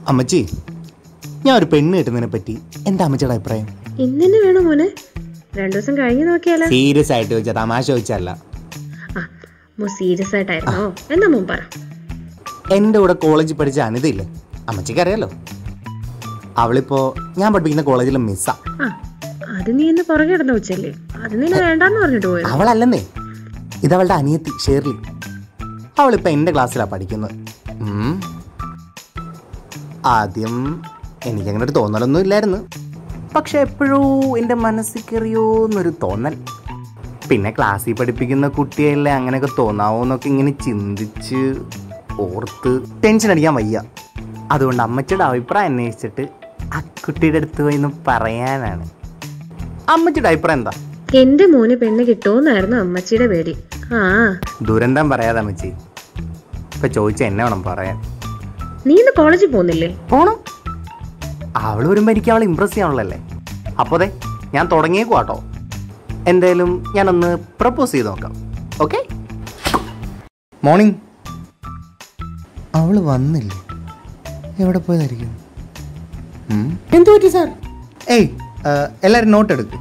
അമ്മച്ചി ഞാൻ ഒരു പെണ്ണ് കിട്ടുന്നതിനെ പറ്റി എന്താ അമ്മച്ചിയുടെ അഭിപ്രായം ഇന്നെ വേണോ മോനെ രണ്ടു ദിവസം കഴിഞ്ഞ് നോക്കിയാലോ സീരിയസ് ആയിട്ട് ചോദിച്ചാൽ തമാശ ചോദിച്ചല്ല ആ മോ സീരിയസ് ആയിട്ടായിരുന്നോ എന്നാ മോൻ പറ എൻ്റെ കൂടെ കോളേജിൽ പഠിച്ച അനിതയില്ലേ അമ്മച്ചിക്ക് അറിയാലോ അവളിപ്പോ ഞാൻ പഠിപ്പിക്കുന്ന കോളേജിലെ മിസ്സാ ആ അത് നീ എന്നെ പുറകെ ഇടുന്ന വെച്ചല്ലേ അത് നിന്നെ വേണ്ടാന്ന് പറഞ്ഞിട്ട് പോയത് അവളല്ലെന്നേ ഇതവളുടെ അനിയത്തി ഷേർലി അവളിപ്പോ എൻ്റെ ക്ലാസ്സിലാണ് പഠിക്കുന്നത് ഉം. ആദ്യം എനിക്കങ്ങനെ ഒരു തോന്നലൊന്നും ഇല്ലായിരുന്നു പക്ഷെ എപ്പോഴോ എൻ്റെ മനസ്സിൽ കയറിയോ എന്നൊരു തോന്നൽ പിന്നെ ക്ലാസ്സിൽ പഠിപ്പിക്കുന്ന കുട്ടിയല്ലേ അങ്ങനെയൊക്കെ തോന്നാവോ എന്നൊക്കെ ഇങ്ങനെ ചിന്തിച്ച് ഓർത്ത് ടെൻഷൻ അടിക്കാൻ വയ്യ അതുകൊണ്ട് അമ്മച്ചിയുടെ അഭിപ്രായം അന്വേഷിച്ചിട്ട് ആ കുട്ടിയുടെ അടുത്ത് പോയി ഒന്ന് പറയാനാണ് അമ്മച്ചിയുടെ അഭിപ്രായം എന്താ എന്റെ മോന് പെണ്ണ് കിട്ടുമെന്നായിരുന്നു അമ്മച്ചിയുടെ പേടി ആ ദുരന്തം പറയാതെ അമ്മച്ചി ഇപ്പൊ ചോദിച്ച എന്നെ വേണം പറയാൻ നീ ഇന്ന് കോളേജിൽ പോകുന്നില്ലേ പോണം അവള് വരുമ്പോ എനിക്ക് അവളെ ഇമ്പ്രസ് ചെയ്യാനുള്ളല്ലേ അപ്പോ അതെ ഞാൻ തുടങ്ങിയേക്കുവാട്ടോ എന്തായാലും ഞാനൊന്ന് പ്രപ്പോസ് ചെയ്ത് നോക്കാം ഓക്കെ മോർണിംഗ് അവള് വന്നില്ലേ എവിടെ പോയതായിരിക്കും ഉം. എന്ത് പറ്റി സാർ ഏയ് ആ, എല്ലാരും നോട്ട് എടുക്ക്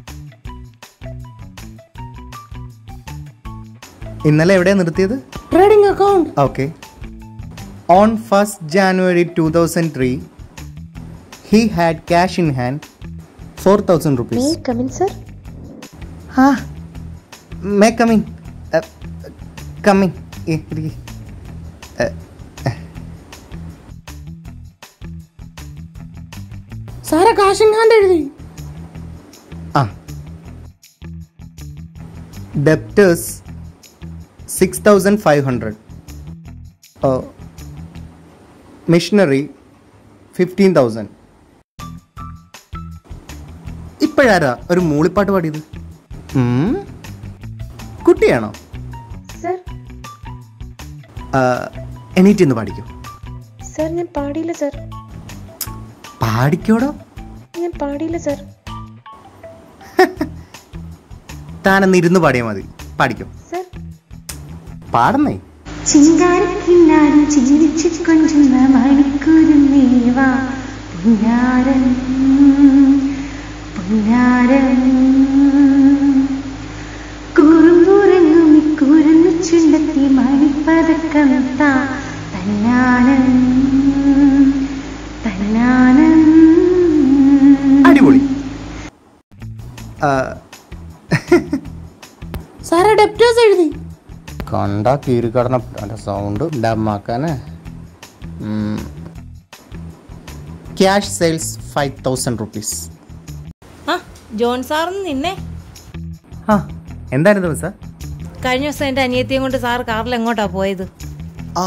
ഇന്നലെ എവിടെയാ നിർത്തിയത് trading account okay on first January two thousand three he had cash in hand four thousand rupees come in sir ആ മേ കമ്മിങ് കമ്മിങ് സാറെ കാശ് ഇൻ ഹാൻഡ് എഴുതി ആ debtors six thousand five hundred machinery fifteen thousand ഇപ്പോഴാരാ ഒരു മൂളിപ്പാട്ട് പാടിയത് ഉം? കുട്ടിയാണോ സർ ആ, എണീറ്റ് ഇന്ന് പാടിക്കോ സർ ഞാൻ പാടിയില്ല സർ പാടിക്കോടോ ഞാൻ പാടിയില്ല സർ താനെന്ന് ഇരുന്ന് പാടിയാൽ മതി പാടിക്കോ സർ പാടുന്നേ ചിങ്കാരക്കിന്നാരം ചിരിച്ചു കൊഞ്ചുന്ന മണിക്കൂരുന്നേവാ പുന്നാരം പുന്നാരം കുറുമ്പുറങ്ങും ഇക്കുറന്നു ചുണ്ടത്തി മണിപ്പതക്കം താ തന്നാനം തന്നാനം അടിപൊളി ആ, സാറേ ഡെപ്റ്റേഴ്സ് എഴുതി കണ്ട കീറിക്കടന്ന എൻ്റെ സൗണ്ട് ഡമ്മാക്കാനേ cash sales five thousand rupees ആ ജോൺ സാറിന് നിന്നെ ആ എന്തായിരുന്നു സാർ കഴിഞ്ഞ ദിവസം എൻ്റെ അനിയത്തിയും കൊണ്ട് സാർ കാറിൽ എങ്ങോട്ടാ പോയത് ഓ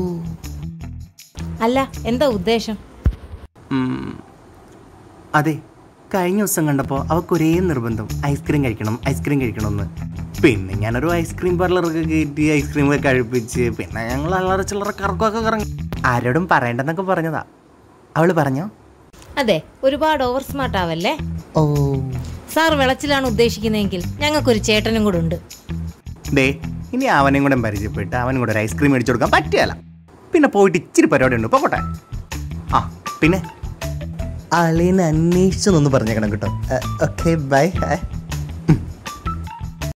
അല്ല എന്താ ഉദ്ദേശം ഉം. അതെ കഴിഞ്ഞ ദിവസം കണ്ടപ്പോൾ അവൾക്ക് ഒരേ നിർബന്ധം ഐസ്ക്രീം കഴിക്കണം ഐസ്ക്രീം കഴിക്കണം എന്ന് പിന്നെ ഞാനൊരു ഐസ്ക്രീം പാർലറൊക്കെ കയറ്റി ഐസ്ക്രീം ഒക്കെ കഴിപ്പിച്ച് പിന്നെ ഞങ്ങൾ അല്ലറ ചില്ലറ കറക്കമൊക്കെ കറങ്ങി ആരോടും പറയണ്ടെന്നൊക്കെ പറഞ്ഞതാ അവള് പറഞ്ഞോ അതെ ഒരുപാട് ഓവർ സ്മാർട്ട് ആവല്ലേ ഓ സാർ വിളച്ചിലാണ് ഉദ്ദേശിക്കുന്നതെങ്കിൽ ഞങ്ങൾക്കൊരു ചേട്ടനും കൂടെ ഉണ്ട് ദേ ഇനി അവനെയും കൂടെ പരിചയപ്പെട്ട് അവനും കൂടെ ഒരു ഐസ്ക്രീം മേടിച്ചു കൊടുക്കാൻ പറ്റിയല്ല പിന്നെ പോയിട്ട് ഇച്ചിരി പരിപാടി ഉണ്ട് പോട്ടെ ആ പിന്നെ അളിനെ അന്വേഷിച്ചൊന്ന് പറഞ്ഞേക്കണം കേട്ടോ ഓക്കെ ബൈ